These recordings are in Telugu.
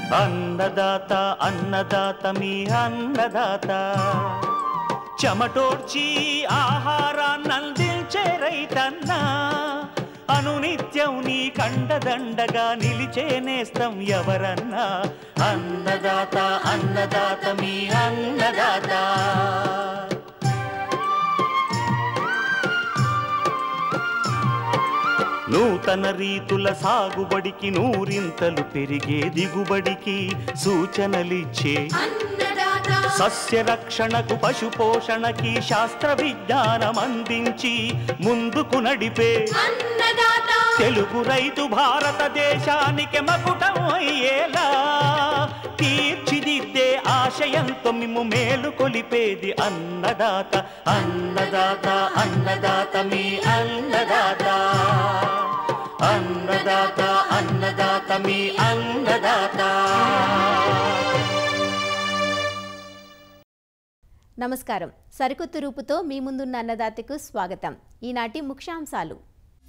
అన్నదాత అన్నదాత మీ అన్నదాత చెమటోడ్చి ఆహారాన్నందించే రైతన్నా అనునిత్యం నీ కండదండగా నిలిచే నేస్తం ఎవరన్నా అన్నదాత అన్నదాత మీ అన్నదాత నూతన రీతుల సాగుబడికి నూరింతలు పెరిగే దిగుబడికి సూచనలిచ్చే సస్య రక్షణకు పశు పోషణకి శాస్త్ర విజ్ఞానం అందించి ముందుకు నడిపే తెలుగు రైతు భారతదేశానికి మకుటం అయ్యేలా తీర్చిదిద్దే ఆశయంతో మిమ్ము మేలు కొలిపేది అన్నదాత అన్నదాత అన్నదాత మీ అన్నదాత అన్నదాత అన్నదాత మీ అన్నదాత నమస్కారం సరికొత్త రూపుతో మీ ముందున్న అన్నదాతకు స్వాగతం ఈనాటి ముఖ్యాంశాలు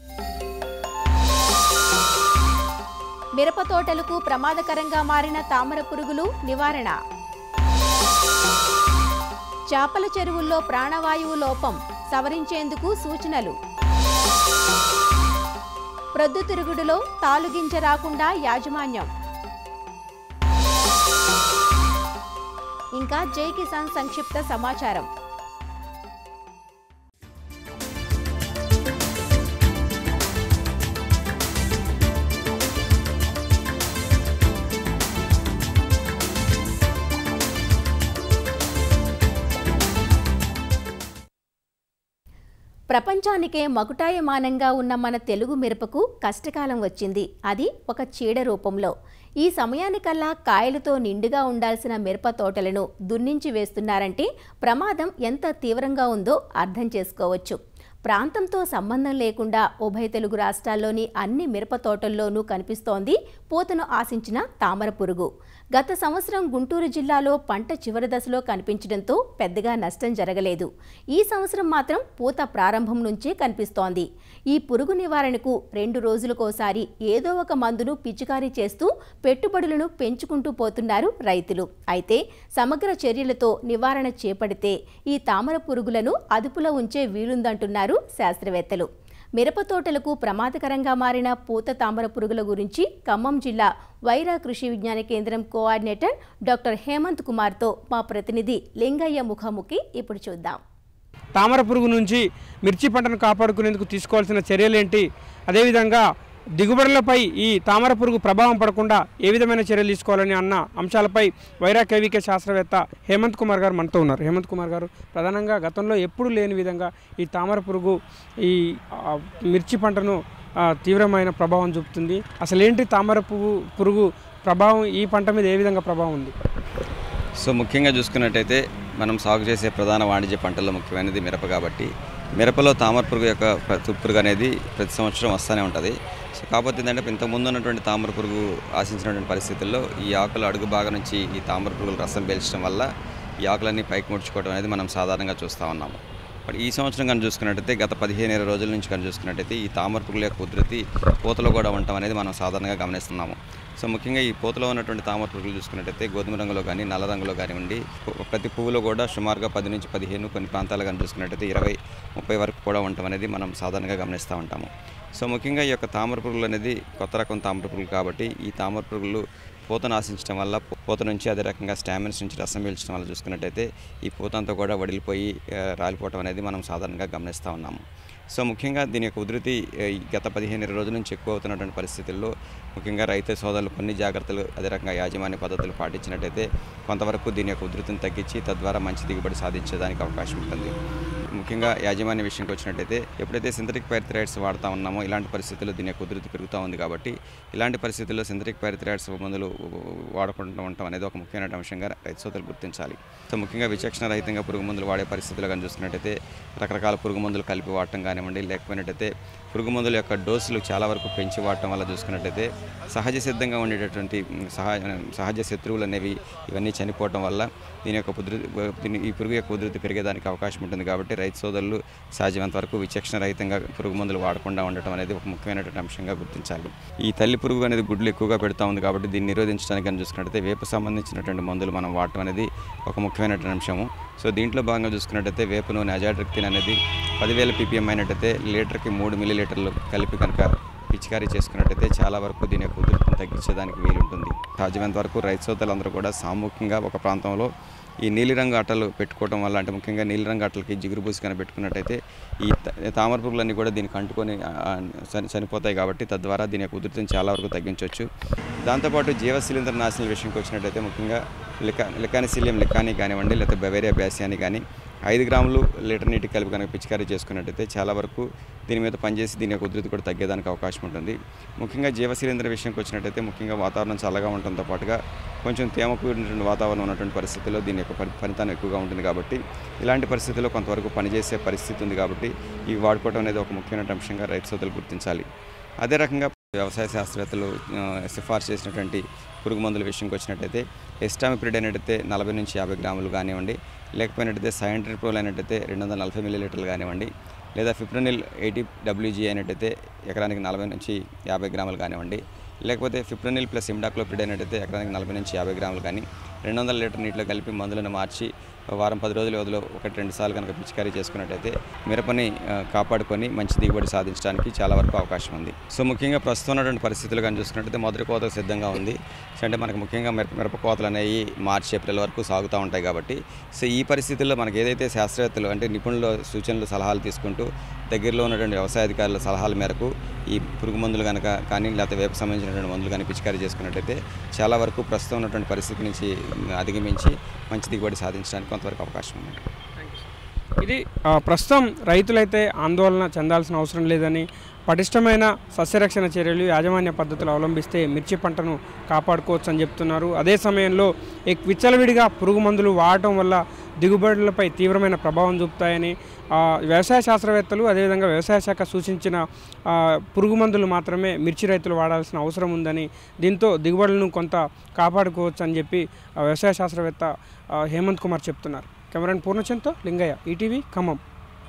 మిరప తోటలకు ప్రమాదకరంగా మారిన తామర పురుగులు నివారణ చేపల చెరువుల్లో ప్రాణవాయువు లోపం సవరించేందుకు సూచనలు ప్రొద్దుతిరుగుడులో తాలుగింజ రాకుండా యాజమాన్యం ఇంకా జై కిసాన్ సంక్షిప్త సమాచారం ప్రపంచానికే మకుటాయమానంగా ఉన్న మన తెలుగు మిరపకు కష్టకాలం వచ్చింది అది ఒక చీడ రూపంలో ఈ సమయానికల్లా కాయలతో నిండుగా ఉండాల్సిన మిరప తోటలను దున్నించి వేస్తున్నారంటే ప్రమాదం ఎంత తీవ్రంగా ఉందో అర్థం చేసుకోవచ్చు ప్రాంతంతో సంబంధం లేకుండా ఉభయ తెలుగు రాష్ట్రాల్లోని అన్ని మిరప తోటల్లోనూ కనిపిస్తోంది పూతను ఆశించిన తామర పురుగు గత సంవత్సరం గుంటూరు జిల్లాలో పంట చివరి దశలో కనిపించడంతో పెద్దగా నష్టం జరగలేదు ఈ సంవత్సరం మాత్రం పూత ప్రారంభం నుంచే కనిపిస్తోంది ఈ పురుగు నివారణకు రెండు రోజులకోసారి ఏదో ఒక మందును పిచికారీ చేస్తూ పెట్టుబడులను పెంచుకుంటూ పోతున్నారు రైతులు అయితే సమగ్ర చర్యలతో నివారణ చేపడితే ఈ తామర పురుగులను అదుపులో ఉంచే వీలుందంటున్నారు శాస్త్రవేత్తలు మిరప తోటలకు ప్రమాదకరంగా మారిన పూత తామర పురుగుల గురించి ఖమ్మం జిల్లా వైరా కృషి విజ్ఞాన కేంద్రం కోఆర్డినేటర్ డాక్టర్ హేమంత్ కుమార్తో మా ప్రతినిధి లింగయ్య ముఖాముఖి ఇప్పుడు చూద్దాం తామర పురుగు నుంచి మిర్చి పంటను కాపాడుకునేందుకు తీసుకోవాల్సిన చర్యలేంటి అదేవిధంగా దిగుబడులపై ఈ తామర పురుగు ప్రభావం పడకుండా ఏ విధమైన చర్యలు తీసుకోవాలని అన్న అంశాలపై వైరా కేవీకే శాస్త్రవేత్త హేమంత్ కుమార్ గారు మనతో ఉన్నారు హేమంత్ కుమార్ గారు ప్రధానంగా గతంలో ఎప్పుడు లేని విధంగా ఈ తామర పురుగు ఈ ఆ, మిర్చి పంటను ఆ, తీవ్రమైన ప్రభావం చూపుతుంది అసలు ఏంటి తామర పువ్వు పురుగు ప్రభావం ఈ పంట మీద ఏ విధంగా ప్రభావం ఉంది సో ముఖ్యంగా చూసుకున్నట్టయితే మనం సాగు చేసే ప్రధాన వాణిజ్య పంటల్లో ముఖ్యమైనది మిరప కాబట్టి మిరపలో తామర పురుగు యొక్క ప్ర- పురుగు అనేది ప్రతి సంవత్సరం వస్తూనే ఉంటుంది సో కాకపోతే ఏంటంటే ఇంతకుముందు ఉన్నటువంటి తామర పురుగు ఆశించినటువంటి పరిస్థితుల్లో ఈ ఆకుల అడుగు భాగం నుంచి ఈ తామర పురుగులు రసం పీల్చడం వల్ల ఈ ఆకులన్నీ పైకి ముడుచుకోవడం అనేది మనం సాధారణంగా చూస్తూ ఉన్నాము మరి ఈ సంవత్సరం కానీ చూసుకున్నట్టయితే గత పదిహేను ఇరవై రోజుల నుంచి కానీ చూసుకున్నట్టయితే ఈ తామర పురుగుల యొక్క ఉధృతి పూతలో కూడా ఉండటం అనేది మనం సాధారణంగా గమనిస్తున్నాము సో ముఖ్యంగా ఈ పూతలో ఉన్నటువంటి తామర పురుగులు చూసుకున్నట్టయితే గోధుమ రంగులో కానీ నల్ల రంగులో కానివ్వండి పు- ప్రతి పువ్వులో కూడా సుమారుగా పది నుంచి పదిహేను కొన్ని ప్రాంతాలు కానీ చూసుకున్నట్టయితే ఇరవై ముప్పై వరకు కూడా ఉండటం అనేది మనం సాధారణంగా గమనిస్తూ ఉంటాము సో ముఖ్యంగా ఈ యొక్క తామర పురుగులు అనేది కొత్త రకం తామర పురుగులు కాబట్టి ఈ తామర పురుగులు పూతను ఆశించడం వల్ల పూ- పూత నుంచి అదే రకంగా స్టామిన్స్ నుంచి రసం పీల్చడం వల్ల చూసుకున్నట్టయితే ఈ పూత అంతా కూడా వడిలిపోయి ఆ, రాలిపోవటం అనేది మనం సాధారణంగా గమనిస్తూ ఉన్నాము సో ముఖ్యంగా దీని యొక్క ఉధృతి ఆ, ఈ గత పదిహేను ఇరవై రోజుల నుంచి ఎక్కువ అవుతున్నటువంటి పరిస్థితుల్లో ముఖ్యంగా రైతు సోదరులు కొన్ని జాగ్రత్తలు అదే రకంగా యాజమాన్య పద్ధతులు పాటించినట్టయితే కొంతవరకు దీని యొక్క ఉధృతిని తగ్గించి తద్వారా మంచి దిగుబడి సాధించేదానికి అవకాశం ఉంటుంది ముఖ్యంగా యాజమాన్య విషయంకి వచ్చినట్టయితే ఎప్పుడైతే సింథటిక్ పైరిథ్రాయిడ్స్ వాడుతూ ఉన్నామో ఇలాంటి పరిస్థితుల్లో దీని యొక్క ఉధృతి పెరుగుతూ ఉంది కాబట్టి ఇలాంటి పరిస్థితుల్లో సింథటిక్ పైరిథ్రాయిడ్స్ మందులు వాడకుండా ఉండటం అనేది ఒక ముఖ్యమైన అంశంగా రైతు సోదరులు గుర్తించాలి సో ముఖ్యంగా విచక్షణ రహితంగా పురుగు మందులు వాడే పరిస్థితులు కానీ చూసుకున్నట్టయితే రకరకాల పురుగు మందులు కలిపి వాడటం కానివ్వండి లేకపోయినట్టయితే పురుగు మందుల యొక్క డోసులు చాలా వరకు పెంచి వాడటం వల్ల చూసుకున్నట్టయితే సహజ సిద్ధంగా ఉండేటటువంటి మ్, సహ సహజ శత్రువులు అనేవి ఇవన్నీ చనిపోవటం వల్ల దీని యొక్క ఉధృతి దీని ఈ పురుగు యొక్క ఉధృతి పెరిగేదానికి అవకాశం ఉంటుంది కాబట్టి రైతు సోదరులు సాధ్యమైనంత వరకు విచక్షణ రహితంగా పురుగు మందులు వాడకుండా ఉండటం అనేది ఒక ముఖ్యమైనటువంటి అంశంగా గుర్తించాలి ఈ తల్లి పురుగు అనేది గుడ్లు ఎక్కువగా పెడతా ఉంది కాబట్టి దీన్ని నిరోధించడానికి అని చూసుకున్నట్టయితే వేప సంబంధించినటువంటి మందులు మనం వాడటం అనేది ఒక ముఖ్యమైనటువంటి అంశము సో దీంట్లో భాగంగా చూసుకున్నట్టయితే వేప నూనె అజాడ్రిక్తిన్ అనేది పదివేల పీపీఎం అయినట్టయితే లీటర్కి మూడు మిల్లీ లీటర్లు కలిపి కనుక పిచికారీ చేసుకున్నట్టయితే చాలా వరకు దీని యొక్క ఉధృతిని తగ్గించేదానికి వీలుంటుంది సాధ్యమైనంత వరకు రైతు సోదరులందరూ కూడా సామూహికంగా ఒక ప్రాంతంలో ఈ నీలిరంగు అట్టలు పెట్టుకోవడం వల్ల అంటే ముఖ్యంగా నీలిరంగు అట్టలకి జిగురు పూసి కనుక పెట్టుకున్నట్టయితే ఈ త- తామర పురుగులన్నీ కూడా దీనికి అంటుకొని ఆ, ఆ, చని చనిపోతాయి కాబట్టి తద్వారా దీని యొక్క ఉధృతిని చాలా వరకు తగ్గించవచ్చు దాంతోపాటు జీవశిలీంద్ర నాశనాల విషయంకి వచ్చినట్టయితే ముఖ్యంగా లికా లికానిసిలియం లికాని కానివ్వండి లేకపోతే బవేరియా బ్యాసియాని కానీ ఐదు గ్రాములు లీటర్ నీటికి కలిపి కనుక పిచికారీ చేసుకున్నట్టయితే చాలా వరకు దీని మీద పనిచేసి దీని యొక్క ఉధృతి కూడా తగ్గేదానికి అవకాశం ఉంటుంది ముఖ్యంగా జీవశిలీంద్ర విషయంకి వచ్చినట్టయితే ముఖ్యంగా వాతావరణం చల్లగా ఉండటంతో పాటుగా కొంచెం తేమ కూడినటువంటి వాతావరణం ఉన్నటువంటి పరిస్థితుల్లో దీని యొక్క పని పనితనం ఎక్కువగా ఉంటుంది కాబట్టి ఇలాంటి పరిస్థితుల్లో కొంతవరకు పనిచేసే పరిస్థితి ఉంది కాబట్టి ఇవి వాడుకోవడం అనేది ఒక ముఖ్యమైన అంశంగా రైతు సోదరులు గుర్తించాలి అదే రకంగా వ్యవసాయ శాస్త్రవేత్తలు ఆ, సిఫార్సు చేసినటువంటి పురుగు మందుల విషయంకి వచ్చినట్టయితే ఎస్టామిప్రిడ్ అయినట్టయితే నలభై నుంచి యాభై గ్రాములు కానివ్వండి లేకపోయినట్టయితే సైంట్రిప్రోల్ అయినట్టయితే రెండు వందల నలభై మిల్లీ లీటర్లు కానివ్వండి లేదా ఫిప్రనిల్ ఎయిటీ డబ్ల్యూజీ అయినట్టయితే ఎకరానికి నలభై నుంచి యాభై గ్రాములు కానివ్వండి లేకపోతే ఫిప్రనిల్ ప్లస్ ఇమ్డాక్లోపిడ్ అయినట్టయితే ఎకరానికి నలభై నుంచి యాభై గ్రాములు కానీ రెండు వందల లీటర్ నీటిలో కలిపి మందులను మార్చి వారం పది రోజుల వ్యవధిలో ఒకటి రెండు సార్లు కనుక పిచికారీ చేసుకున్నట్టయితే మిరపని ఆ, కాపాడుకొని మంచి దిగుబడి సాధించడానికి చాలా వరకు అవకాశం ఉంది సో ముఖ్యంగా ప్రస్తుతం ఉన్నటువంటి పరిస్థితులు కానీ చూసుకున్నట్టయితే మొదటి కోత సిద్ధంగా ఉంది సో అంటే మనకు ముఖ్యంగా మిరప మిరప కోతలు అనేవి మార్చి ఏప్రిల్ వరకు సాగుతూ ఉంటాయి కాబట్టి సో ఈ పరిస్థితుల్లో మనకి ఏదైతే శాస్త్రవేత్తలు అంటే నిపుణుల సూచనలు సలహాలు తీసుకుంటూ దగ్గరలో ఉన్నటువంటి వ్యవసాయ అధికారుల సలహాల మేరకు ఈ పురుగు మందులు కనుక కానీ లేకపోతే వేప సంబంధించినటువంటి మందులు కానీ పిచికారీ చేసుకున్నట్టయితే చాలా వరకు ప్రస్తుతం ఉన్నటువంటి పరిస్థితి నుంచి అధిగమించి మంచి దిగుబడి సాధించడానికి కొంతవరకు అవకాశం ఉంది ఇది ఆ, ప్రస్తుతం రైతులైతే ఆందోళన చెందాల్సిన అవసరం లేదని పటిష్టమైన సస్యరక్షణ చర్యలు యాజమాన్య పద్ధతులు అవలంబిస్తే మిర్చి పంటను కాపాడుకోవచ్చు అని చెప్తున్నారు అదే సమయంలో ఎక్- విచ్చలవిడిగా పురుగు మందులు వాడటం వల్ల దిగుబడులపై తీవ్రమైన ప్రభావం చూపుతాయని ఆ, వ్యవసాయ శాస్త్రవేత్తలు అదేవిధంగా వ్యవసాయ శాఖ సూచించిన ఆ, పురుగు మందులు మాత్రమే మిర్చి రైతులు వాడాల్సిన అవసరం ఉందని దీంతో దిగుబడులను కొంత కాపాడుకోవచ్చు అని చెప్పి ఆ, వ్యవసాయ శాస్త్రవేత్త ఆ, హేమంత్ కుమార్ చెప్తున్నారు కెమెరాన్ పూర్ణచంద్తో లింగయ్య ఈటీవీ ఖమ్మం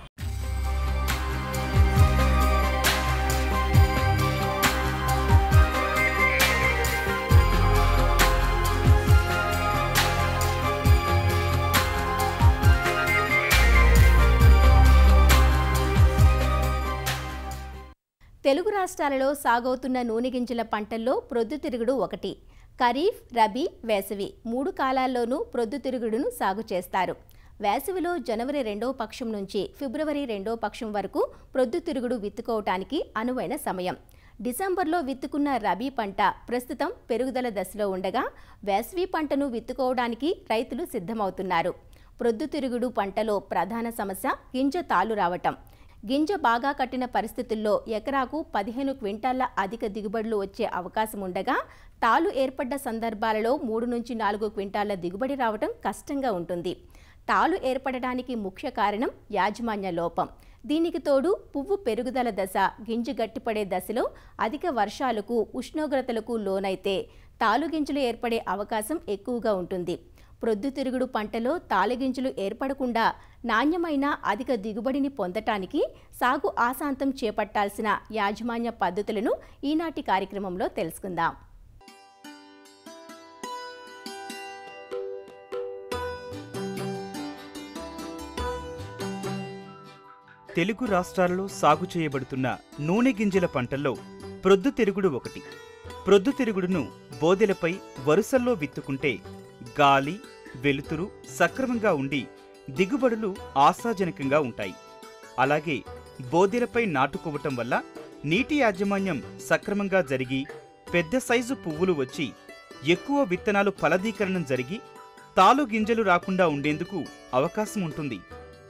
తెలుగు రాష్ట్రాలలో సాగవుతున్న నూనె గింజల పంటల్లో ప్రొద్దుతిరుగుడు ఒకటి ఖరీఫ్ రబీ వేసవి మూడు కాలాల్లోనూ ప్రొద్దుతిరుగుడును సాగు చేస్తారు వేసవిలో జనవరి రెండవ పక్షం నుంచి ఫిబ్రవరి రెండవ పక్షం వరకు ప్రొద్దుతిరుగుడు విత్తుకోవటానికి అనువైన సమయం డిసెంబర్లో విత్తుకున్న రబీ పంట ప్రస్తుతం పెరుగుదల దశలో ఉండగా వేసవి పంటను విత్తుకోవడానికి రైతులు సిద్ధమవుతున్నారు ప్రొద్దుతిరుగుడు పంటలో ప్రధాన సమస్య గింజ తాలు రావటం గింజ బాగా కట్టిన పరిస్థితుల్లో ఎకరాకు పదిహేను క్వింటాళ్ల అధిక దిగుబడులు వచ్చే అవకాశం ఉండగా తాలు ఏర్పడ్డ సందర్భాలలో మూడు నుంచి నాలుగు క్వింటాళ్ల దిగుబడి రావటం కష్టంగా ఉంటుంది తాలు ఏర్పడడానికి ముఖ్య కారణం యాజమాన్య లోపం దీనికి తోడు పువ్వు పెరుగుదల దశ గింజ గట్టిపడే దశలో అధిక వర్షాలకు ఉష్ణోగ్రతలకు లోనైతే తాలు గింజలు ఏర్పడే అవకాశం ఎక్కువగా ఉంటుంది ప్రొద్దుతిరుగుడు పంటలో తాలుగింజలు ఏర్పడకుండా నాణ్యమైన అధిక దిగుబడిని పొందటానికి సాగు ఆశాంతం చేపట్టాల్సిన యాజమాన్య పద్ధతులను ఈనాటి కార్యక్రమంలో తెలుసుకుందాం తెలుగు రాష్ట్రాలలో సాగు చేయబడుతున్న నూనె గింజల పంటల్లో ప్రొద్దుతిరుగుడు ఒకటి ప్రొద్దుతిరుగుడును బోదెలపై వరుసల్లో విత్తుకుంటే గాలి వెలుతురు సక్రమంగా ఉండి దిగుబడులు ఆశాజనకంగా ఉంటాయి అలాగే బోదెలపై నాటుకోవటం వల్ల నీటి యాజమాన్యం సక్రమంగా జరిగి పెద్ద సైజు పువ్వులు వచ్చి ఎక్కువ విత్తనాలు ఫలదీకరణం జరిగి తాలు గింజలు రాకుండా ఉండేందుకు అవకాశం ఉంటుంది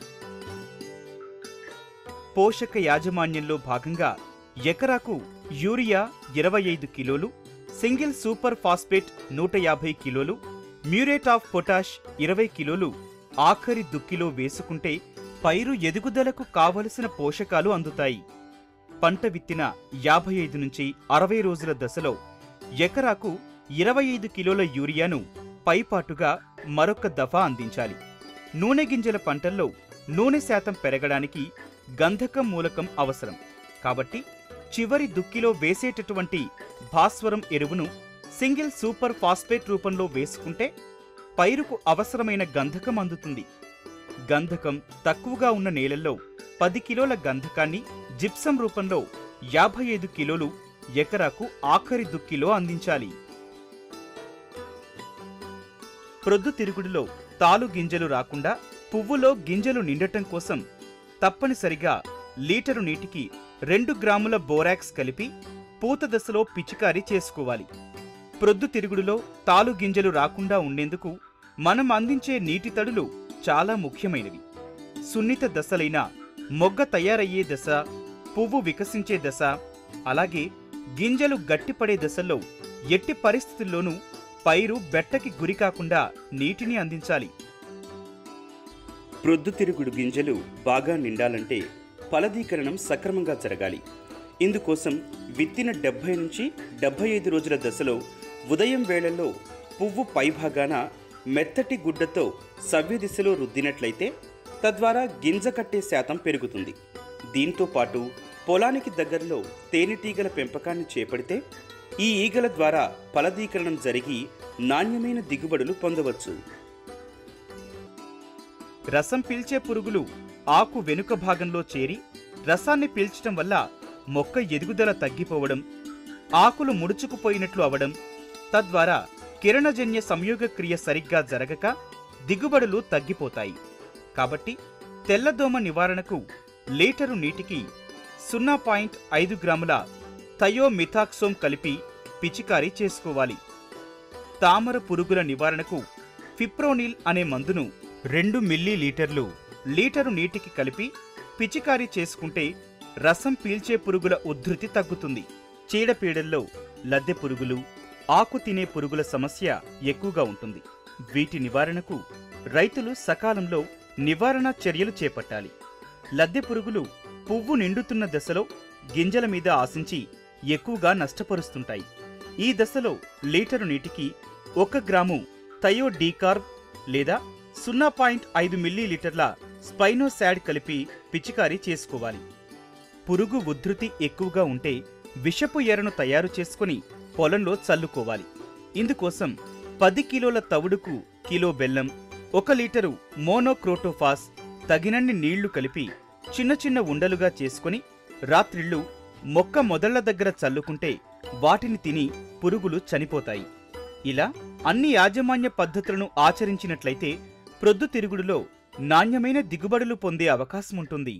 పోషక యాజమాన్యంలో భాగంగా ఎకరాకు యూరియా ఇరవై ఐదు కిలోలు సింగిల్ సూపర్ ఫాస్ఫేట్ నూట యాభై కిలోలు మ్యూరేట్ ఆఫ్ పొటాష్ ఇరవై కిలోలు ఆఖరి దుక్కిలో వేసుకుంటే పైరు ఎదుగుదలకు కావలసిన పోషకాలు అందుతాయి పంట విత్తిన యాభై ఐదు నుంచి అరవై రోజుల దశలో ఎకరాకు ఇరవై ఐదు కిలోల యూరియాను పైపాటుగా మరొక దఫా అందించాలి నూనె గింజల పంటల్లో నూనె శాతం పెరగడానికి గంధకం మూలకం అవసరం కాబట్టి చివరి దుక్కిలో వేసేటటువంటి భాస్వరం ఎరువును సింగిల్ సూపర్ ఫాస్ఫేట్ రూపంలో వేసుకుంటే పైరుకు అవసరమైన గంధకం అందుతుంది గంధకం తక్కువగా ఉన్న నేలల్లో పది కిలోల గంధకాన్ని జిప్సం రూపంలో యాభై ఐదు కిలోలు ఎకరాకు ఆఖరి దుక్కిలో అందించాలి ప్రొద్దుతిరుగుడులో తాలు గింజలు రాకుండా పువ్వులో గింజలు నిండటం కోసం తప్పనిసరిగా లీటరు నీటికి రెండు గ్రాముల బోరాక్స్ కలిపి పూత దశలో పిచికారీ చేసుకోవాలి ప్రొద్దుతిరుగుడులో తాలు గింజలు రాకుండా ఉండేందుకు మనం అందించే నీటి తడులు చాలా ముఖ్యమైనవి సున్నిత దశలైన మొగ్గ తయారయ్యే దశ పువ్వు వికసించే దశ అలాగే గింజలు గట్టిపడే దశల్లో ఎట్టి పరిస్థితుల్లోనూ పైరు బెట్టకి గురికాకుండా నీటిని అందించాలి ప్రొద్దుతిరుగుడు గింజలు బాగా నిండాలంటే ఫలదీకరణం సక్రమంగా జరగాలి ఇందుకోసం విత్తిన డెబ్బై నుంచి డెబ్బై ఐదు రోజుల దశలో ఉదయం వేళల్లో పువ్వు పైభాగాన మెత్తటి గుడ్డతో సవ్య దిశలో రుద్దినట్లయితే తద్వారా గింజ కట్టే శాతం పెరుగుతుంది దీంతో పాటు పొలానికి దగ్గరలో తేనెటీగల పెంపకాన్ని చేపడితే ఈ ఈగల ద్వారా ఫలదీకరణం జరిగి నాణ్యమైన దిగుబడులు పొందవచ్చు రసం పీల్చే పురుగులు ఆకు వెనుక భాగంలో చేరి రసాన్ని పీల్చటం వల్ల మొక్క ఎదుగుదల తగ్గిపోవడం ఆకులు ముడుచుకుపోయినట్లు అవడం తద్వారా కిరణజన్య సంయోగ క్రియ సరిగ్గా జరగక దిగుబడులు తగ్గిపోతాయి కాబట్టి తెల్లదోమ నివారణకు లీటరు నీటికి సున్నా పాయింట్ ఐదు గ్రాముల థయోమిథాక్సోమ్ కలిపి పిచికారీ చేసుకోవాలి తామర పురుగుల నివారణకు ఫిప్రోనిల్ అనే మందును రెండు మిల్లీ లీటర్లు లీటరు నీటికి కలిపి పిచికారీ చేసుకుంటే రసం పీల్చే పురుగుల ఉధృతి తగ్గుతుంది చీడపీడల్లో లద్దె పురుగులు ఆకు తినే పురుగుల సమస్య ఎక్కువగా ఉంటుంది వీటి నివారణకు రైతులు సకాలంలో నివారణ చర్యలు చేపట్టాలి లద్దె పురుగులు పువ్వు నిండుతున్న దశలో గింజల మీద ఆశించి ఎక్కువగా నష్టపరుస్తుంటాయి ఈ దశలో లీటరు నీటికి ఒక గ్రాము థయో డీకార్బ్ లేదా సున్నా పాయింట్ ఐదు మిల్లీలీటర్ల స్పైనోసాడ్ కలిపి పిచికారీ చేసుకోవాలి పురుగు ఉధృతి ఎక్కువగా ఉంటే విషపు ఎరను తయారు చేసుకుని పొలంలో చల్లుకోవాలి ఇందుకోసం పది కిలోల తవుడుకు కిలో బెల్లం ఒక లీటరు మోనోక్రోటోఫాస్ తగినన్ని నీళ్లు కలిపి చిన్న చిన్న ఉండలుగా చేసుకుని రాత్రిళ్ళు మొక్క మొదళ్ల దగ్గర చల్లుకుంటే వాటిని తిని పురుగులు చనిపోతాయి ఇలా అన్ని యాజమాన్య పద్ధతులను ఆచరించినట్లయితే ప్రొద్దుతిరుగుడులో నాణ్యమైన దిగుబడులు పొందే అవకాశం ఉంటుంది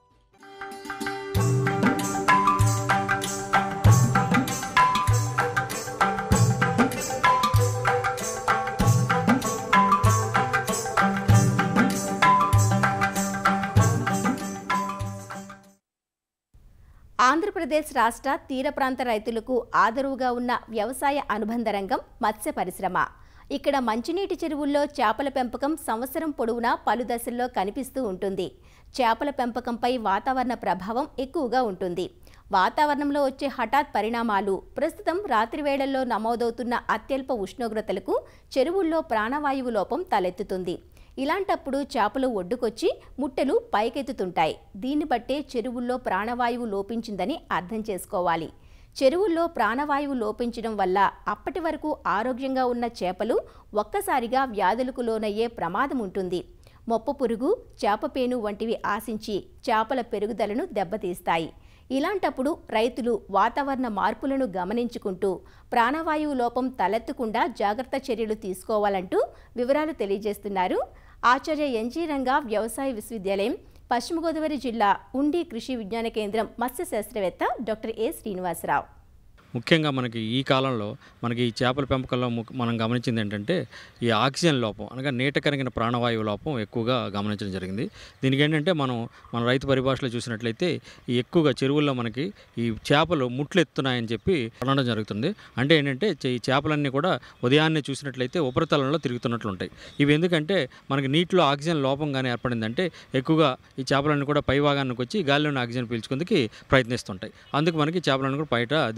ఆంధ్రప్రదేశ్ రాష్ట్ర తీర ప్రాంత రైతులకు ఆదరువుగా ఉన్న వ్యవసాయ అనుబంధ రంగం మత్స్య పరిశ్రమ ఇక్కడ మంచినీటి చెరువుల్లో చేపల పెంపకం సంవత్సరం పొడవునా పలు దశల్లో కనిపిస్తూ ఉంటుంది చేపల పెంపకంపై వాతావరణ ప్రభావం ఎక్కువగా ఉంటుంది వాతావరణంలో వచ్చే హఠాత్ పరిణామాలు ప్రస్తుతం రాత్రి వేళల్లో నమోదవుతున్న అత్యల్ప ఉష్ణోగ్రతలకు చెరువుల్లో ప్రాణవాయువు లోపం తలెత్తుతుంది ఇలాంటప్పుడు చేపలు ఒడ్డుకొచ్చి ముట్టెలు పైకెత్తుతుంటాయి దీన్ని బట్టే చెరువుల్లో ప్రాణవాయువు లోపించిందని అర్థం చేసుకోవాలి చెరువుల్లో ప్రాణవాయువు లోపించడం వల్ల అప్పటి వరకు ఆరోగ్యంగా ఉన్న చేపలు ఒక్కసారిగా వ్యాధులకు లోనయ్యే ప్రమాదం ఉంటుంది మొప్ప పురుగు చేపపేను వంటివి ఆశించి చేపల పెరుగుదలను దెబ్బతీస్తాయి ఇలాంటప్పుడు రైతులు వాతావరణ మార్పులను గమనించుకుంటూ ప్రాణవాయువు లోపం తలెత్తకుండా జాగ్రత్త చర్యలు తీసుకోవాలంటూ వివరాలు తెలియజేస్తున్నారు ఆచార్య ఎన్జీ రంగా వ్యవసాయ విశ్వవిద్యాలయం పశ్చిమ గోదావరి జిల్లా ఉండి కృషి విజ్ఞాన కేంద్రం మత్స్య శాస్త్రవేత్త డాక్టర్ ఏ శ్రీనివాసరావు ముఖ్యంగా మనకి ఈ కాలంలో మనకి ఈ చేపల పెంపకంలో ము- మనం గమనించింది ఏంటంటే ఈ ఆక్సిజన్ లోపం అనగా నీట కరిగిన ప్రాణవాయువు లోపం ఎక్కువగా గమనించడం జరిగింది దీనికి ఏంటంటే మనం మన రైతు పరిభాషలో చూసినట్లయితే ఈ ఎక్కువగా చెరువుల్లో మనకి ఈ చేపలు ముట్లు ఎత్తున్నాయని చెప్పి అనడం జరుగుతుంది అంటే ఏంటంటే చే- ఈ చేపలన్నీ కూడా ఉదయాన్నే చూసినట్లయితే ఉపరితలంలో తిరుగుతున్నట్లు ఉంటాయి ఇవి ఎందుకంటే మనకి నీటిలో ఆక్సిజన్ లోపం కానీ ఏర్పడిందంటే ఎక్కువగా ఈ చేపలన్నీ కూడా పై భాగానికి వచ్చి గాలిలోని ఆక్సిజన్ పీల్చుకుందుకు ప్రయత్నిస్తుంటాయి అందుకు మనకి చేపలన్నీ కూడా బయట తిరుగుతుంటాయి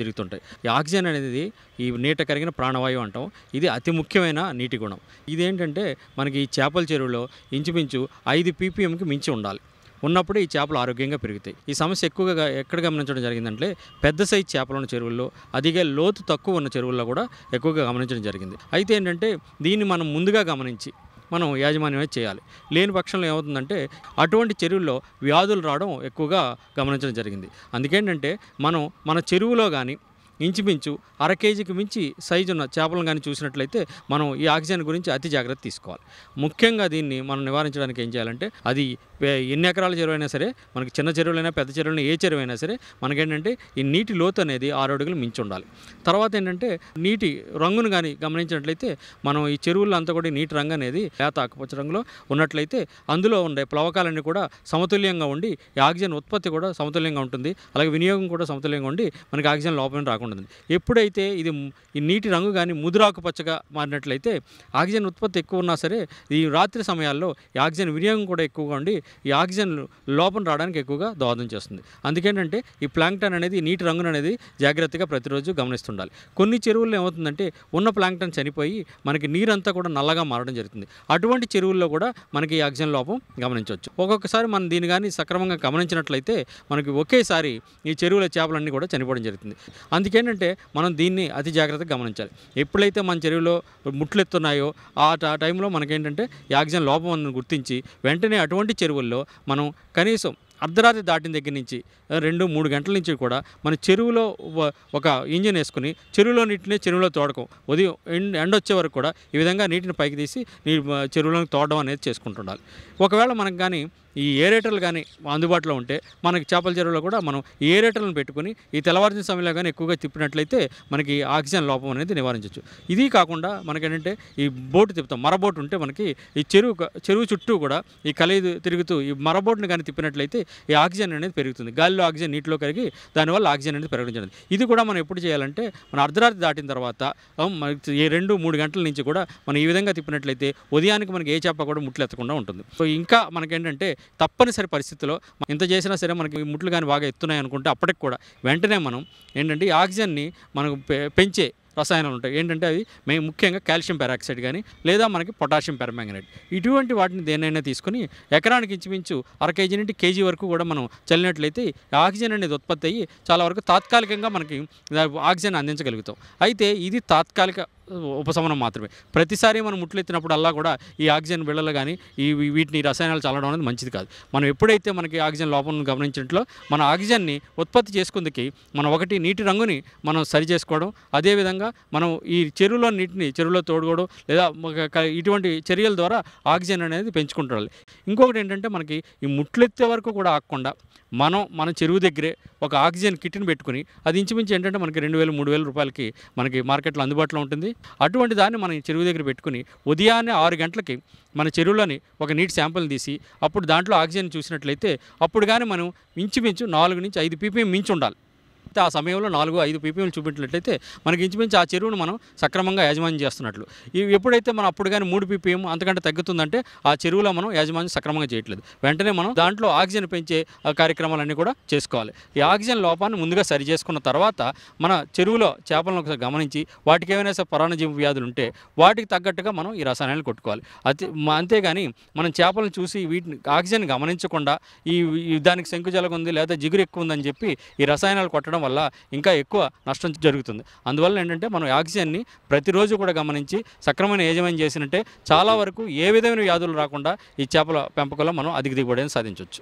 ఈ ఆక్సిజన్ అనేది ఈ నీట కరిగిన ప్రాణవాయువు అంటాం ఇది అతి ముఖ్యమైన నీటి గుణం ఇదేంటంటే మనకి ఈ చేపల చెరువులో ఇంచుమించు ఐదు పీపీఎంకి మించి ఉండాలి ఉన్నప్పుడు ఈ చేపలు ఆరోగ్యంగా పెరుగుతాయి ఈ సమస్య ఎక్కువగా ఎక్కడ గమనించడం జరిగిందంటే పెద్ద సైజు చేపలు ఉన్న చెరువుల్లో అదిగా లోతు తక్కువ ఉన్న చెరువుల్లో కూడా ఎక్కువగా గమనించడం జరిగింది అయితే ఏంటంటే దీన్ని మనం ముందుగా గమనించి మనం యాజమాన్యమే చేయాలి లేని పక్షంలో ఏమవుతుందంటే అటువంటి చెరువుల్లో వ్యాధులు రావడం ఎక్కువగా గమనించడం జరిగింది అందుకేంటంటే మనం మన చెరువులో కానీ ఇంచుమించు అర కేజీకి మించి సైజు ఉన్న చేపలను కానీ చూసినట్లయితే మనం ఈ ఆక్సిజన్ గురించి అతి జాగ్రత్త తీసుకోవాలి ముఖ్యంగా దీన్ని మనం నివారించడానికి ఏం చేయాలంటే అది వే- ఎన్ని ఎకరాల చెరువు అయినా సరే మనకి చిన్న చెరువులైనా పెద్ద చెరువులైనా ఏ చెరువు అయినా సరే మనకేంటంటే ఈ నీటి లోతు అనేది ఆరు అడుగులు మించి ఉండాలి తర్వాత ఏంటంటే నీటి రంగును కానీ గమనించినట్లయితే మనం ఈ చెరువుల్లో అంతా కూడా ఈ నీటి రంగు అనేది లేత ఆకుపచ్చ రంగులో ఉన్నట్లయితే అందులో ఉండే ప్లవకాలన్నీ కూడా సమతుల్యంగా ఉండి ఈ ఆక్సిజన్ ఉత్పత్తి కూడా సమతుల్యంగా ఉంటుంది అలాగే వినియోగం కూడా సమతుల్యంగా ఉండి మనకి ఆక్సిజన్ లోపం రాకుండా ఉంటుంది ఎప్పుడైతే ఇది ము- ఈ నీటి రంగు కానీ ముదురాకు పచ్చగా మారినట్లయితే ఆక్సిజన్ ఉత్పత్తి ఎక్కువ ఉన్నా సరే ఈ రాత్రి సమయాల్లో ఈ ఆక్సిజన్ వినియోగం కూడా ఎక్కువగా ఉండి ఈ ఆక్సిజన్ లోపం రావడానికి ఎక్కువగా దోహదం చేస్తుంది అందుకేంటంటే ఈ ప్లాంక్టన్ అనేది ఈ నీటి రంగును అనేది జాగ్రత్తగా ప్రతిరోజు గమనిస్తుండాలి కొన్ని చెరువుల్లో ఏమవుతుందంటే ఉన్న ప్లాంక్టన్ చనిపోయి మనకి నీరంతా కూడా నల్లగా మారడం జరుగుతుంది అటువంటి చెరువుల్లో కూడా మనకి ఈ ఆక్సిజన్ లోపం గమనించవచ్చు ఒక్కొక్కసారి మనం దీన్ని కానీ సక్రమంగా గమనించినట్లయితే మనకి ఒకేసారి ఈ చెరువుల చేపలన్నీ కూడా చనిపోవడం జరుగుతుంది అందుకేంటంటే మనం దీన్ని అతి జాగ్రత్తగా గమనించాలి ఎప్పుడైతే మన చెరువులో ముట్లు ఎత్తున్నాయో ఆ ట- టైంలో మనకేంటంటే ఈ ఆక్సిజన్ లోపం అని గుర్తించి వెంటనే అటువంటి చెరువుల్లో మనం కనీసం అర్ధరాత్రి దాటిన దగ్గర నుంచి ఆ, రెండు మూడు గంటల నుంచి కూడా మన చెరువులో వ- ఒక ఇంజిన్ వేసుకుని చెరువులో నీటిని చెరువులో తోడకం ఉదయం ఎండ్ ఎండ వచ్చే వరకు కూడా ఈ విధంగా నీటిని పైకి తీసి నీ మ- చెరువులోకి తోడడం అనేది చేసుకుంటుండాలి ఒకవేళ మనకు కానీ ఈ ఏరేటర్లు కానీ అందుబాటులో ఉంటే మనకి చేపల చెరువులో కూడా మనం ఈ ఏరేటర్లను పెట్టుకుని ఈ తెల్లవారుజాము సమయంలో కానీ ఎక్కువగా తిప్పినట్లయితే మనకి ఆక్సిజన్ లోపం అనేది నివారించవచ్చు ఇది కాకుండా మనకేంటంటే ఈ బోటు తిప్పుతాం మరబోటు ఉంటే మనకి ఈ చెరువు క- చెరువు చుట్టూ కూడా ఈ కలయి తిరుగుతూ ఈ మరబోటుని కానీ తిప్పినట్లయితే ఈ ఆక్సిజన్ అనేది పెరుగుతుంది గాలిలో ఆక్సిజన్ నీటిలో కరిగి దానివల్ల ఆక్సిజన్ అనేది పెరగడం జరుగుతుంది ఇది కూడా మనం ఎప్పుడు చేయాలంటే మన అర్ధరాత్రి దాటిన తర్వాత ఆ, మనకి ఈ రెండు మూడు గంటల నుంచి కూడా మనం ఈ విధంగా తిప్పినట్లయితే ఉదయానికి మనకి ఏ చేప కూడా ముట్లు ఎత్తకుండా ఉంటుంది సో ఇంకా మనకేంటంటే తప్పనిసరి పరిస్థితిలో ఇంత చేసినా సరే మనకి ఈ ముట్లు కానీ బాగా ఎత్తున్నాయి అనుకుంటే అప్పటికి కూడా వెంటనే మనం ఏంటంటే ఈ ఆక్సిజన్ని మనకు పె- పెంచే రసాయనాలు ఉంటాయి ఏంటంటే అవి మేము ముఖ్యంగా కాల్షియం పెరాక్సైడ్ కానీ లేదా మనకి పొటాషియం పెర్మాంగనేట్ ఇటువంటి వాటిని దేనైనా తీసుకుని ఎకరానికి ఇంచుమించు అర కేజీ నుండి కేజీ వరకు కూడా మనం చల్లినట్లయితే ఈ ఆక్సిజన్ అనేది ఉత్పత్తి అయ్యి చాలా వరకు తాత్కాలికంగా మనకి ఆక్సిజన్ అందించగలుగుతాం అయితే ఇది తాత్కాలిక ఉపశమనం మాత్రమే ప్రతిసారి మనం ముట్లు ఎత్తినప్పుడల్లా కూడా ఈ ఆక్సిజన్ బిళ్ళలు కానీ ఈ వీటిని రసాయనాలు చల్లడం అనేది మంచిది కాదు మనం ఎప్పుడైతే మనకి ఆక్సిజన్ లోపం గమనించినట్లో మన ఆక్సిజన్ని ఉత్పత్తి చేసుకుందుకి మనం ఒకటి నీటి రంగుని మనం సరి చేసుకోవడం అదేవిధంగా మనం ఈ చెరువులో నీటిని చెరువులో తోడుకోవడం లేదా ఒక క- ఇటువంటి చర్యల ద్వారా ఆక్సిజన్ అనేది పెంచుకుంటారు ఇంకొకటి ఏంటంటే మనకి ఈ ముట్లు ఎత్తే వరకు కూడా ఆగకుండా మనం మన చెరువు దగ్గరే ఒక ఆక్సిజన్ కిట్ని పెట్టుకుని అది ఇంచుమించు ఏంటంటే మనకి రెండు వేలు మూడు వేల రూపాయలకి మనకి మార్కెట్లో అందుబాటులో ఉంటుంది అటువంటి దాన్ని మనం ఈ చెరువు దగ్గర పెట్టుకుని ఉదయాన్నే ఆరు గంటలకి మన చెరువులోని ఒక నీటి శాంపుల్ తీసి అప్పుడు దాంట్లో ఆక్సిజన్ చూసినట్లయితే అప్పుడు కానీ మనం ఇంచుమించు నాలుగు నుంచి ఐదు పీపీఎం మించి ఉండాలి అయితే ఆ సమయంలో నాలుగు ఐదు పీపీఎం చూపించినట్లయితే మనకి ఇంచుమించు ఆ చెరువును మనం సక్రమంగా యాజమాన్యం చేస్తున్నట్లు ఇవి ఎప్పుడైతే మనం అప్పుడు కానీ మూడు పీపీఎం అంతకంటే తగ్గుతుందంటే ఆ చెరువులో మనం యాజమాన్యం సక్రమంగా చేయట్లేదు వెంటనే మనం దాంట్లో ఆక్సిజన్ పెంచే ఆ, కార్యక్రమాలన్నీ కూడా చేసుకోవాలి ఈ ఆక్సిజన్ లోపాన్ని ముందుగా సరి చేసుకున్న తర్వాత మన చెరువులో చేపలను ఒకసారి గమనించి వాటికి ఏమైనా సరే పరాణజీవి వ్యాధులు ఉంటే వాటికి తగ్గట్టుగా మనం ఈ రసాయనాలు కొట్టుకోవాలి అతి మ- అంతేగాని మనం చేపలను చూసి వీటిని ఆక్సిజన్ గమనించకుండా ఈ ఈ దానికి శంకుజలం ఉంది లేదా జిగురు ఎక్కువ ఉందని చెప్పి ఈ రసాయనాలు కొట్టడం వల్ల ఇంకా ఎక్కువ నష్టం జరుగుతుంది అందువల్ల ఏంటంటే మనం ఆక్సిజన్ని ప్రతిరోజు కూడా గమనించి సక్రమైన యజమాని చేసినట్టే చాలా వరకు ఏ విధమైన వ్యాధులు రాకుండా ఈ చేపల పెంపకంలో మనం అధిక దిగుబడిని సాధించవచ్చు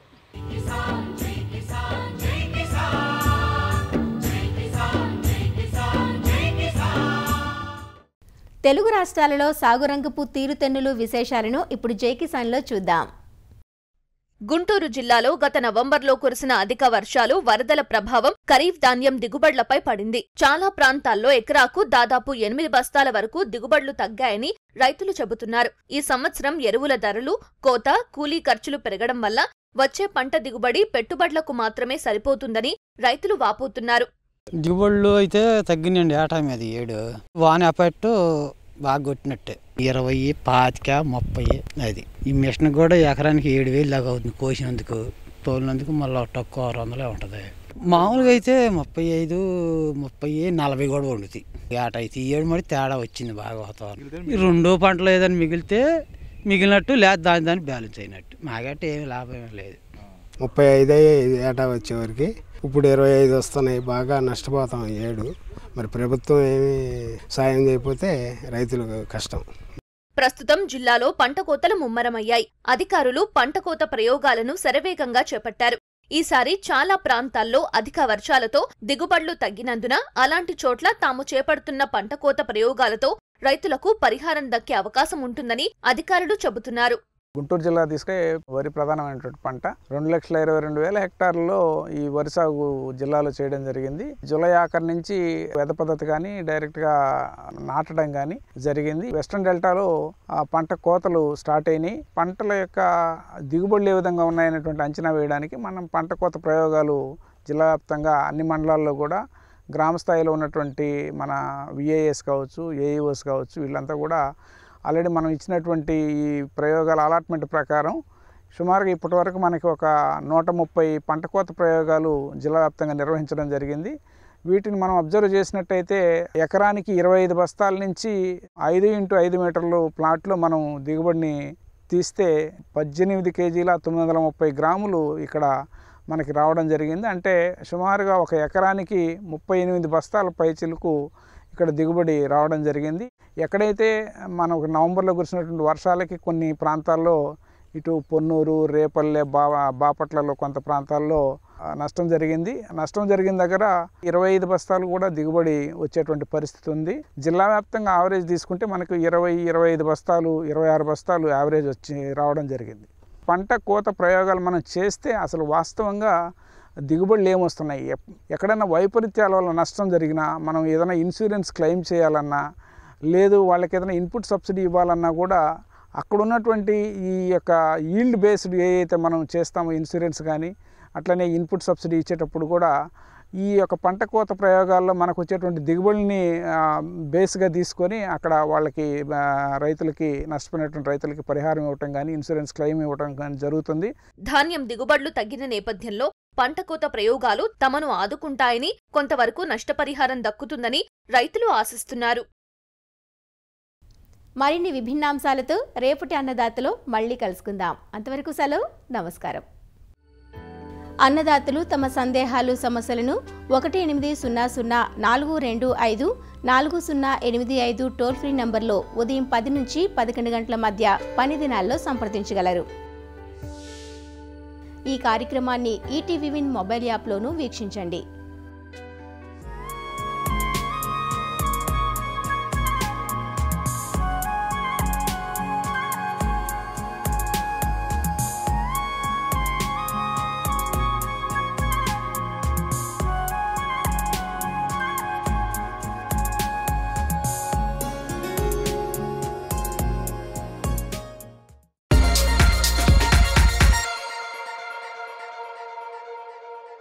తెలుగు రాష్ట్రాలలో సాగురంగపు తీరుతెన్నులు విశేషాలను ఇప్పుడు జై కిసాన్లో చూద్దాం గుంటూరు జిల్లాలో గత నవంబర్లో కురిసిన అధిక వర్షాలు వరదల ప్రభావం ఖరీఫ్ ధాన్యం దిగుబడులపై పడింది చాలా ప్రాంతాల్లో ఎకరాకు దాదాపు ఎనిమిది బస్తాల వరకు దిగుబడులు తగ్గాయని రైతులు చెబుతున్నారు ఈ సంవత్సరం ఎరువుల ధరలు కోత కూలీ ఖర్చులు పెరగడం వల్ల వచ్చే పంట దిగుబడి పెట్టుబడులకు మాత్రమే సరిపోతుందని రైతులు వాపోతున్నారు దిగుబడులు అయితే తగ్గినాయండి ఆ టైం అది ఏడు వాన ఎఫెక్ట్ బాగా కొట్టినట్టే ఇరవై పాతిక ముప్పై అది ఈ మిషన్ కూడా ఎకరానికి ఏడు వేలు దాకా అవుతుంది కోసినందుకు తోలినందుకు మళ్ళీ తక్కువ ఆరు వందలే ఉంటుంది మామూలుగా అయితే ముప్పై ఐదు ముప్పై నలభై కూడా వండుతాయి ఏట అయితే ఈ ఏడు మరి తేడా వచ్చింది బాగా వాతావరణం ఈ రెండో పంటలు ఏదైనా మిగిలితే మిగిలినట్టు లేదా దాని దాన్ని బ్యాలెన్స్ అయినట్టు మాకంటే ఏమి లాభం ఏం లేదు ముప్పై ఐదు అయ్యాయి ఏటా వచ్చేవరకు ఇప్పుడు ఇరవై ఐదు వస్తున్నాయి బాగా నష్టపోతాం ఈ ఏడు మరి ప్రభుత్వం ఏమి సాయం చేయకపోతే రైతులకు కష్టం ప్రస్తుతం జిల్లాలో పంట కోతలు ముమ్మరమయ్యాయి అధికారులు పంట కోత ప్రయోగాలను శరవేగంగా చేపట్టారు ఈసారి చాలా ప్రాంతాల్లో అధిక వర్షాలతో దిగుబడులు తగ్గినందున అలాంటి చోట్ల తాము చేపడుతున్న పంట కోత ప్రయోగాలతో రైతులకు పరిహారం దక్కే అవకాశం ఉంటుందని అధికారులు చెబుతున్నారు గుంటూరు జిల్లా తీసుకే వరి ప్రధానమైనటువంటి పంట రెండు లక్షల ఇరవై రెండు వేల హెక్టార్లలో ఈ వరి సాగు జిల్లాలో చేయడం జరిగింది జూలై ఆఖరి నుంచి వెద పద్ధతి కానీ డైరెక్ట్గా నాటడం కానీ జరిగింది వెస్ట్రన్ డెల్టాలో ఆ పంట కోతలు స్టార్ట్ అయినాయి పంటల యొక్క దిగుబడులు ఏ విధంగా ఉన్నాయనేటువంటి అంచనా వేయడానికి మనం పంట కోత ప్రయోగాలు జిల్లా వ్యాప్తంగా అన్ని మండలాల్లో కూడా గ్రామ స్థాయిలో ఉన్నటువంటి మన విఏఎస్ కావచ్చు ఏఈఓస్ కావచ్చు వీళ్ళంతా కూడా ఆల్రెడీ మనం ఇచ్చినటువంటి ఈ ప్రయోగాల అలాట్మెంట్ ప్రకారం సుమారుగా ఇప్పటి వరకు మనకి ఒక నూట ముప్పై పంట కోత ప్రయోగాలు జిల్లా వ్యాప్తంగా నిర్వహించడం జరిగింది వీటిని మనం అబ్జర్వ్ చేసినట్టయితే ఎకరానికి ఇరవై ఐదు బస్తాల నుంచి ఐదు ఇంటూ ఐదు మీటర్లు ప్లాట్లో మనం దిగుబడిని తీస్తే పద్దెనిమిది కేజీల తొమ్మిది వందల ముప్పై గ్రాములు ఇక్కడ మనకి రావడం జరిగింది అంటే సుమారుగా ఒక ఎకరానికి ముప్పై ఎనిమిది బస్తాల పైచిలకు ఇక్కడ దిగుబడి రావడం జరిగింది ఎక్కడైతే మనకు నవంబర్లో కురిసినటువంటి వర్షాలకి కొన్ని ప్రాంతాల్లో ఇటు పొన్నూరు రేపల్లె బా బాపట్లలో కొంత ప్రాంతాల్లో ఆ, నష్టం జరిగింది నష్టం జరిగిన దగ్గర ఇరవై ఐదు బస్తాలు కూడా దిగుబడి వచ్చేటువంటి పరిస్థితి ఉంది జిల్లా వ్యాప్తంగా ఆవరేజ్ తీసుకుంటే మనకు ఇరవై ఇరవై ఐదు బస్తాలు ఇరవై ఆరు బస్తాలు యావరేజ్ వచ్చి రావడం జరిగింది పంట కోత ప్రయోగాలు మనం చేస్తే అసలు వాస్తవంగా దిగుబడులు ఏమొస్తున్నాయి ఎప్- ఎక్కడైనా వైపరీత్యాల వల్ల నష్టం జరిగినా మనం ఏదైనా ఇన్సూరెన్స్ క్లెయిమ్ చేయాలన్నా లేదు వాళ్ళకి ఏదైనా ఇన్పుట్ సబ్సిడీ ఇవ్వాలన్నా కూడా అక్కడ ఉన్నటువంటి ఈ యొక్క ఈల్డ్ బేస్డ్ ఏ అయితే మనం చేస్తామో ఇన్సూరెన్స్ కానీ అట్లనే ఇన్పుట్ సబ్సిడీ ఇచ్చేటప్పుడు కూడా ఈ యొక్క పంట కోత ప్రయోగాల్లో మనకు వచ్చేటువంటి దిగుబడిని ఆ, బేస్గా తీసుకొని అక్కడ వాళ్ళకి ఆ, రైతులకి నష్టపోయినటువంటి రైతులకి పరిహారం ఇవ్వటం కానీ ఇన్సూరెన్స్ క్లెయిమ్ ఇవ్వటం కానీ జరుగుతుంది ధాన్యం దిగుబడులు తగ్గిన నేపథ్యంలో పంట కోత ప్రయోగాలు తమను ఆదుకుంటాయని కొంతవరకు నష్టపరిహారం దక్కుతుందని రైతులు ఆశిస్తున్నారు మరిన్ని విభిన్నాంశాలతో రేపటి అన్నదాతలో మళ్ళీ కలుసుకుందాం అంతవరకు సెలవు నమస్కారం అన్నదాతలు తమ సందేహాలు సమస్యలను ఒకటి ఎనిమిది సున్నా సున్నా నాలుగు రెండు ఐదు నాలుగు సున్నా ఎనిమిది ఐదు టోల్ ఫ్రీ నంబర్లో ఉదయం పది నుంచి పదకొండు గంటల మధ్య పని దినాల్లో సంప్రదించగలరు ఈ కార్యక్రమాన్ని ఈటీవీ విన్ మొబైల్ యాప్లోనూ వీక్షించండి